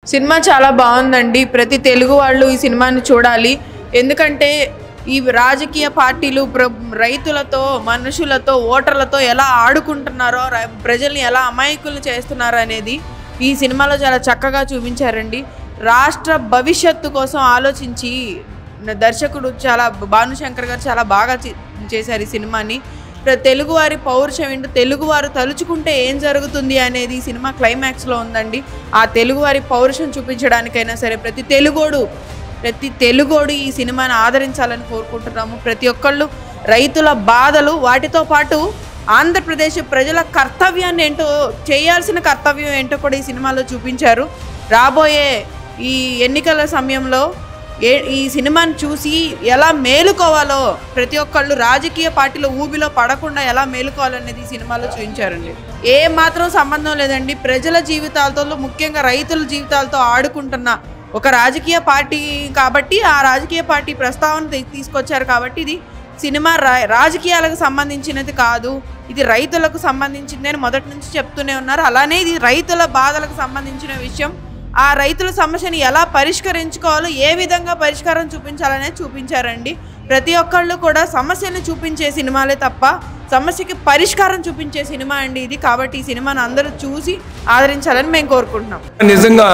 cinema చాలా బాగుందండి ప్రతి తెలుగు వాళ్ళు ఈ సినిమాని చూడాలి ఎందుకంటే ఈ రాజకీయ పార్టీలు ప్ర రైతులతో మనుషులతో ఓటర్లతో ఎలా ఆడుకుంటున్నారో ర- ప్రజల్ని ఎలా అమాయకులు చేస్తున్నారో అనేది ఈ సినిమాలో చాలా చక్కగా చూపించారండి రాష్ట్ర భవిష్యత్తు కోసం ఆలోచించి దర్శకుడు చాలా భానుశంకర్ గారు చాలా బాగా చే- చేశారు ఈ సినిమాని ప్ర- తెలుగువారి పౌరుషం ఏంటో తెలుగువారు తలుచుకుంటే ఏం జరుగుతుంది అనేది ఈ సినిమా క్లైమాక్స్లో ఉందండి ఆ తెలుగువారి పౌరుషం చూపించడానికైనా సరే ప్రతి తెలుగోడు ప్రతి తెలుగోడు ఈ సినిమాని ఆదరించాలని కోరుకుంటున్నాము ప్రతి ఒక్కళ్ళు రైతుల బాధలు వాటితో పాటు ఆంధ్రప్రదేశ్ ప్రజల కర్తవ్యాన్ని ఏంటో చేయాల్సిన కర్తవ్యం ఏంటో కూడా ఈ సినిమాలో చూపించారు రాబోయే ఈ ఎన్నికల సమయంలో ఏ ఈ సినిమాని చూసి ఎలా మేలుకోవాలో ప్రతి ఒక్కళ్ళు రాజకీయ పార్టీల ఊబిలో పడకుండా ఎలా మేలుకోవాలనేది ఈ సినిమాలో చూపించారండి ఏ మాత్రం సంబంధం లేదండి ప్రజల జీవితాలతో ముఖ్యంగా రైతుల జీవితాలతో ఆడుకుంటున్న ఒక రాజకీయ పార్టీ కాబట్టి ఆ రాజకీయ పార్టీ ప్రస్తావన తీ- తీసుకొచ్చారు కాబట్టి ఇది సినిమా రా- రాజకీయాలకు సంబంధించినది కాదు ఇది రైతులకు సంబంధించింది అని మొదటి నుంచి చెప్తూనే ఉన్నారు అలానే ఇది రైతుల బాధలకు సంబంధించిన విషయం ఆ రైతుల సమస్యని ఎలా పరిష్కరించుకోవాలో ఏ విధంగా పరిష్కారం చూపించాలనేది చూపించారండి ప్రతి ఒక్కళ్ళు కూడా సమస్యని చూపించే సినిమాలే తప్ప సమస్యకి పరిష్కారం చూపించే సినిమా అండి ఇది కాబట్టి ఈ సినిమాను అందరూ చూసి ఆదరించాలని మేము కోరుకుంటున్నాం నిజంగా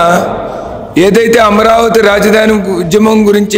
ఏదైతే అమరావతి రాజధాని ఉద్యమం గురించి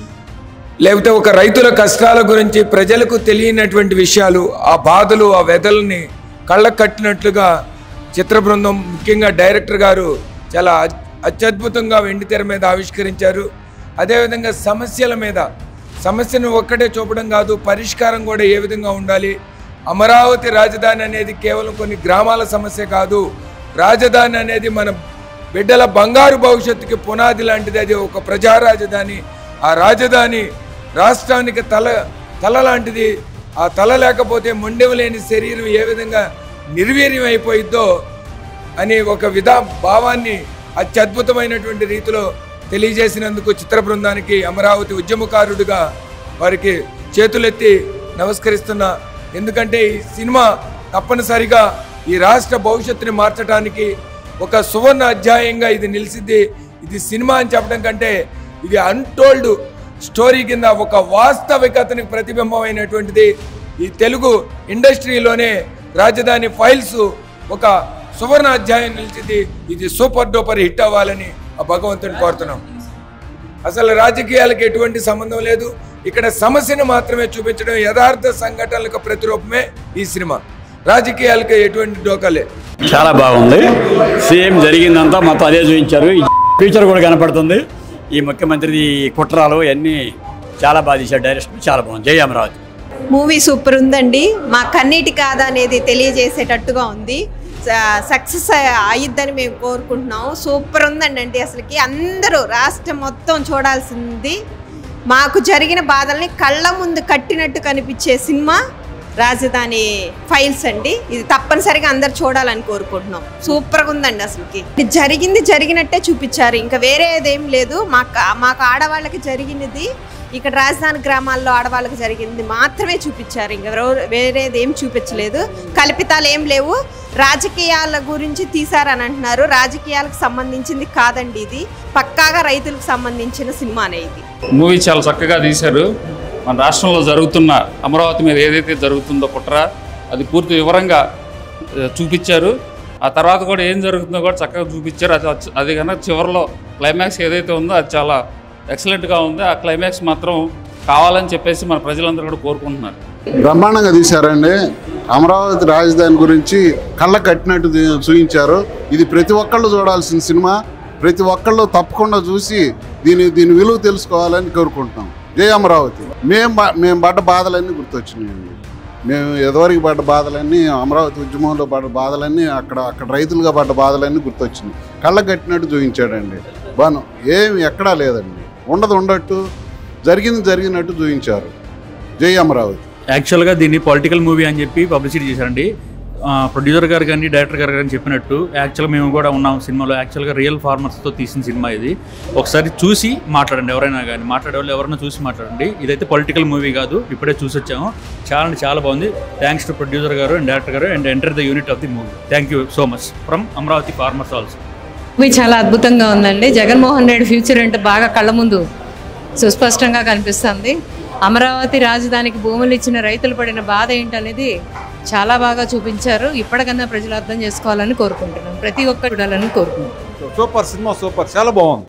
లేకపోతే ఒక రైతుల కష్టాల గురించి ప్రజలకు తెలియనటువంటి విషయాలు ఆ బాధలు ఆ వెదల్ని కళ్ళకు కట్టినట్లుగా చిత్ర బృందం ముఖ్యంగా డైరెక్టర్ గారు చాలా అ- అత్యద్భుతంగా వెండితెర మీద ఆవిష్కరించారు అదేవిధంగా సమస్యల మీద సమస్యను ఒక్కటే చూపడం కాదు పరిష్కారం కూడా ఏ విధంగా ఉండాలి అమరావతి రాజధాని అనేది కేవలం కొన్ని గ్రామాల సమస్య కాదు రాజధాని అనేది మన బిడ్డల బంగారు భవిష్యత్తుకి పునాది లాంటిది అది ఒక ప్రజా రాజధాని ఆ రాజధాని రాష్ట్రానికి తల తల లాంటిది ఆ తల లేకపోతే మొండెం లేని శరీరం ఏ విధంగా నిర్వీర్యం అయిపోయిద్దో అని ఒక విధా భావాన్ని అత్యద్భుతమైనటువంటి రీతిలో తెలియజేసినందుకు చిత్ర బృందానికి అమరావతి ఉద్యమకారుడిగా వారికి చేతులెత్తి నమస్కరిస్తున్నా ఎందుకంటే ఈ సినిమా తప్పనిసరిగా ఈ రాష్ట్ర భవిష్యత్తుని మార్చడానికి ఒక సువర్ణ అధ్యాయంగా ఇది నిలిచింది ఇది సినిమా అని చెప్పడం కంటే ఇది అన్టోల్డ్ స్టోరీ కింద ఒక వాస్తవికతనికి ప్రతిబింబమైనటువంటిది ఈ తెలుగు ఇండస్ట్రీలోనే రాజధాని ఫైల్స్ ఒక సువర్ణ అధ్యాయం నిలిచింది ఇది సూపర్ డూపర్ హిట్ అవ్వాలని ఆ భగవంతుని కోరుతున్నాం అసలు రాజకీయాలకు ఎటువంటి సంబంధం లేదు ఇక్కడ సమస్యను మాత్రమే చూపించడం యథార్థ సంఘటనలకు ప్రతిరూపమే ఈ సినిమా రాజకీయాలకు ఎటువంటి డోకలే చాలా బాగుంది సేమ్ జరిగిందంతా మొత్తం అదే చూపించారు ఈ ఫ్యూచర్ కూడా కనపడుతుంది ఈ ముఖ్యమంత్రి కుట్రాలు అన్నీ చాలా బాగా తీశారు డైరెక్షన్ చాలా బాగుంది జై అమరావతి మూవీ సూపర్ ఉందండి మా కన్నీటి కాదా అనేది తెలియజేసేటట్టుగా ఉంది సక్సెస్ అయ్యిద్దని మేము కోరుకుంటున్నాం సూపర్ ఉందండి అంటే అసలుకి అందరూ రాష్ట్రం మొత్తం చూడాల్సింది మాకు జరిగిన బాధల్ని కళ్ళ ముందు కట్టినట్టు కనిపించే సినిమా రాజధాని ఫైల్స్ అండి ఇది తప్పనిసరిగా అందరు చూడాలని కోరుకుంటున్నాం సూపర్గా ఉందండి అసలుకి ఇది జరిగింది జరిగినట్టే చూపించారు ఇంకా వేరేదేం లేదు మాకు మాకు ఆడవాళ్ళకి జరిగినది ఇక్కడ రాజధాని గ్రామాల్లో ఆడవాళ్ళకి జరిగింది మాత్రమే చూపించారు ఇంకా ఎవరో- వేరేది ఏం చూపించలేదు కల్పితాలు ఏం లేవు రాజకీయాల గురించి తీశారని అంటున్నారు రాజకీయాలకు సంబంధించింది కాదండి ఇది పక్కాగా రైతులకు సంబంధించిన సినిమానే ఇది మూవీ చాలా చక్కగా తీశారు మన రాష్ట్రంలో జరుగుతున్న అమరావతి మీద ఏదైతే జరుగుతుందో కుట్ర అది పూర్తి వివరంగా ఆ, చూపించారు ఆ తర్వాత కూడా ఏం జరుగుతుందో కూడా చక్కగా చూపించారు అది వచ్చ- అది కనుక చివరిలో క్లైమాక్స్ ఏదైతే ఉందో అది చాలా ఎక్సలెంట్గా ఉంది ఆ క్లైమాక్స్ మాత్రం కావాలని చెప్పేసి మన ప్రజలందరూ కూడా కోరుకుంటున్నారు బ్రహ్మాండంగా తీశారండి అమరావతి రాజధాని గురించి కళ్ళ కట్టినట్టు తీ- చూపించారు ఇది ప్రతి ఒక్కళ్ళు చూడాల్సిన సినిమా ప్రతి ఒక్కళ్ళు తప్పకుండా చూసి దీని దీని విలువ తెలుసుకోవాలని కోరుకుంటున్నాం జై అమరావతి మేము బ- మేము పడ్డ బాధలన్నీ గుర్తొచ్చినాయండి మేము ఎదవరికి పడ్డ బాధలన్నీ అమరావతి ఉద్యమంలో పడ్డ బాధలన్నీ అక్కడ అక్కడ రైతులుగా పడ్డ బాధలన్నీ గుర్తొచ్చినాయి కళ్ళ కట్టినట్టు చూపించాడండి బాను ఏం ఎక్కడా లేదండి ఉండదు ఉండట్టు జరిగింది జరిగినట్టు చూపించారు జై అమరావతి యాక్చువల్గా దీన్ని పొలిటికల్ మూవీ అని చెప్పి పబ్లిసిటీ చేశారండి ఆ, ప్రొడ్యూసర్ గారు కానీ డైరెక్టర్ గారు కానీ చెప్పినట్టు యాక్చువల్గా మేము కూడా ఉన్నాం సినిమాలో యాక్చువల్గా రియల్ ఫార్మర్స్తో తీసిన సినిమా ఇది ఒకసారి చూసి మాట్లాడండి ఎవరైనా కానీ మాట్లాడే వాళ్ళు ఎవరైనా చూసి మాట్లాడండి ఇదైతే పొలిటికల్ మూవీ కాదు ఇప్పుడే చూసి వచ్చాము చాలా అంటే చాలా బాగుంది థ్యాంక్స్ టు ప్రొడ్యూసర్ గారు అండ్ డైరెక్టర్ గారు and entire the unit of the movie thank you so much from Amaravati farmers also movie చాలా అద్భుతంగా ఉందండి జగన్మోహన్ రెడ్డి ఫ్యూచర్ అంటే బాగా కళ్ళ ముందు సుస్పష్టంగా కనిపిస్తుంది అమరావతి రాజధానికి భూములు ఇచ్చిన రైతులు పడిన బాధ ఏంటనేది చాలా బాగా చూపించారు ఇప్పటికన్నా ప్రజలు అర్థం చేసుకోవాలని కోరుకుంటున్నాం ప్రతి ఒక్కరు చూడాలని కోరుకుంటున్నాం సూపర్ సినిమా సూపర్ చాలా బాగుంది